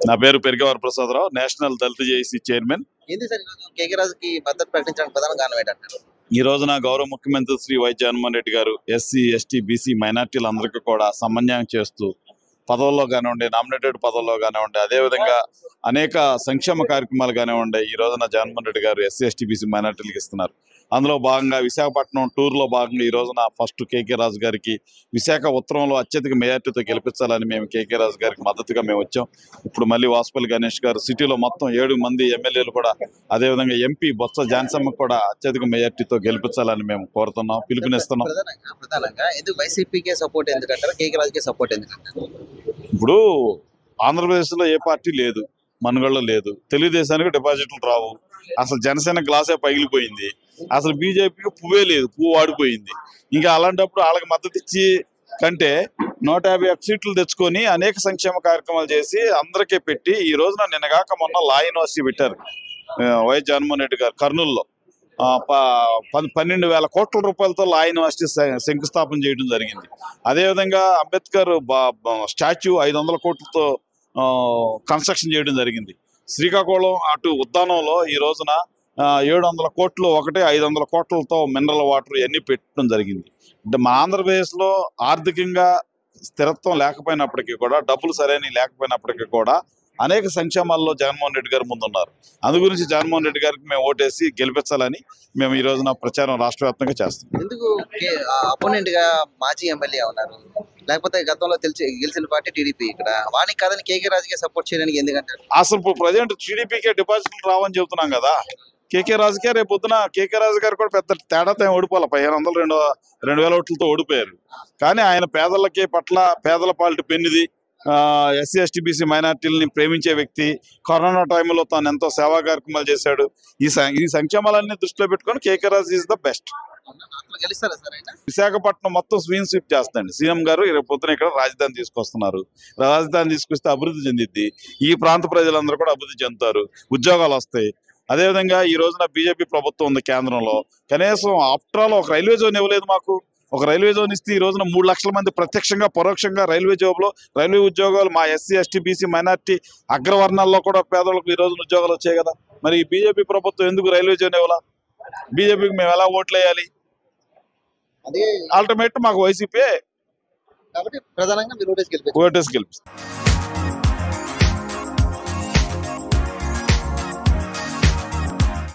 నా పేరు పెరిగవర Prasadarao national Dalit JAC chairman ఏంది సార్ ఈరోజు కేకే రాజుకి మద్దతు ప్రకటించడానికి ప్రధాన కారణం ఏంటంటారు ఈ రోజున గౌరవ ముఖ్యమంత్రి శ్రీ వై జగన్మోహన్ రెడ్డి గారు ఎస్సీ ఎస్టీ బీసీ మైనార్టీలందరికీ కూడా సమన్వయం చేస్తూ పదవుల్లో కానివ్వండి నామినేటెడ్ పదవుల్లో కానివ్వండి అదేవిధంగా అనేక సంక్షేమ కార్యక్రమాలు కానివ్వండి ఈ రోజున జగన్మోహన్ రెడ్డి గారు ఎస్సీ ఎస్టీ బీసీ మైనార్టీలకు ఇస్తున్నారు అందులో భాగంగా విశాఖపట్నం టూర్లో భాగంగా ఈ రోజున ఫస్ట్ కేకే రాజు గారికి విశాఖ ఉత్తరంలో అత్యధిక మెజార్టీతో గెలిపించాలని మేము కేకే రాజు గారికి మద్దతుగా మేము వచ్చాం ఇప్పుడు మళ్ళీ వాసుపల్లి గణేష్ గారు సిటీలో మొత్తం ఏడు మంది ఎమ్మెల్యేలు కూడా అదేవిధంగా ఎంపీ బొత్స ఝాన్సమ్మ కూడా అత్యధిక మెజార్టీతో గెలిపించాలని మేము కోరుతున్నాం పిలుపునిస్తున్నాం ప్రధానంగా ప్రధానంగా ఎందుకు వైసీపీకే సపోర్ట్ ఎందుకంటారు కేకే రాజుకే సపోర్ట్ ఎందుకంటారు ఇప్పుడు ఆంధ్రప్రదేశ్లో ఏ పార్టీ లేదు మనుగడలో లేదు తెలుగుదేశానికి డిపాజిట్లు రావు అసలు జనసేన గ్లాసే పగిలిపోయింది అసలు బీజేపీకి పువ్వే లేదు పువ్వు వాడిపోయింది ఇంకా అలాంటప్పుడు వాళ్ళకి మద్దతు ఇచ్చి కంటే నూట యాభై ఒక్క సీట్లు తెచ్చుకొని అనేక సంక్షేమ కార్యక్రమాలు చేసి అందరికీ పెట్టి ఈ రోజున నిన్నగాక మొన్న లా యూనివర్సిటీ పెట్టారు ఆ, వైఎస్ జగన్మోహన్ రెడ్డి గారు కర్నూలులో ఆ, ప- పన్- పన్నెండు వేల కోట్ల రూపాయలతో లా యూనివర్సిటీ శ- శంకుస్థాపన చేయడం జరిగింది అదేవిధంగా అంబేద్కర్ బా- బా- స్టాచ్యూ ఐదు వందల కోట్లతో ఆ, కన్స్ట్రక్షన్ చేయడం జరిగింది శ్రీకాకుళం అటు ఉద్దానంలో ఈ రోజున ఆ, ఏడు వందల కోట్లు ఒకటే ఐదు వందల కోట్లతో మినరల్ వాటర్ ఇవన్నీ పెట్టడం జరిగింది అంటే మా ఆంధ్రప్రదేశ్లో ఆర్థికంగా స్థిరత్వం లేకపోయినప్పటికీ కూడా డబ్బులు సరైన లేకపోయినప్పటికీ కూడా అనేక సంక్షేమాల్లో జగన్మోహన్ రెడ్డి గారు ముందున్నారు అందు గురించి జగన్మోహన్ రెడ్డి గారికి మేము ఓటేసి గెలిపించాలని మేము ఈ రోజున ప్రచారం రాష్ట్ర వ్యాప్తంగా చేస్తాం ఎందుకు అపోనెంట్ గా మాజీ ఎమ్మెల్యే ఉన్నారు లేకపోతే గతంలో తెలిసి గెలిచిన పార్టీ టీడీపీ ఇక్కడ వానికి కాదని కేకే రాజుకే సపోర్ట్ చేయడానికి ఎందుకంటారు అసలు ఇప్పుడు ప్రజెంట్ టీడీపీకే డిపాజిట్లు రావని చెబుతున్నాం కదా కేకే రాజుకే రేపు పొద్దున కేకే రాజు గారు కూడా పెద్ద తేడాతో ఏం ఓడిపోవాలి పదిహేను వందలు రెండు రెండు వేల ఓట్లతో ఓడిపోయారు కానీ ఆయన పేదలకి పట్ల పేదల పాలిటి పెన్నిది ఎస్సీ ఎస్టీ బీసీ మైనార్టీలని ప్రేమించే వ్యక్తి కరోనా టైంలో తాను ఎంతో సేవా కార్యక్రమాలు చేశాడు ఈ సం- ఈ సంక్షేమాలన్నీ దృష్టిలో పెట్టుకొని KK Raju is the best నాతో గెలుస్తారా సార్ ఆయన విశాఖపట్నం మొత్తం స్వీన్ స్వీప్ చేస్తండి సీఎం గారు రేపు పొద్దున ఇక్కడ రాజధాని తీసుకొస్తున్నారు రాజధాని తీసుకొస్తే అభివృద్ధి చెందిద్ది ఈ ప్రాంత ప్రజలందరూ కూడా అభివృద్ధి చెందుతారు ఉద్యోగాలు వస్తాయి అదేవిధంగా ఈ రోజున బీజేపీ ప్రభుత్వం ఉంది కేంద్రంలో కనీసం ఆఫ్టర్ ఆల్ ఒక రైల్వే జోన్ ఇవ్వలేదు మాకు ఒక రైల్వే జోన్ ఇస్తే ఈ రోజున మూడు లక్షల మంది ప్రత్యక్షంగా పరోక్షంగా రైల్వే జాబ్ లో రైల్వే ఉద్యోగాలు మా ఎస్సీ ఎస్టీ బీసీ మైనార్టీ అగ్రవర్ణాల్లో కూడా పేదలకు ఈ రోజున ఉద్యోగాలు వచ్చాయి కదా మరి ఈ బీజేపీ ప్రభుత్వం ఎందుకు రైల్వే జోన్ ఇవ్వాలా బీజేపీకి మేము ఎలా ఓట్లు వేయాలి అదే ఆల్టర్నేట్ మాకు వైసీపీ కాబట్టి ప్రధానంగా మీరు ఓటేసి గెలిపారు ఓటేసి గెలిపిస్తాం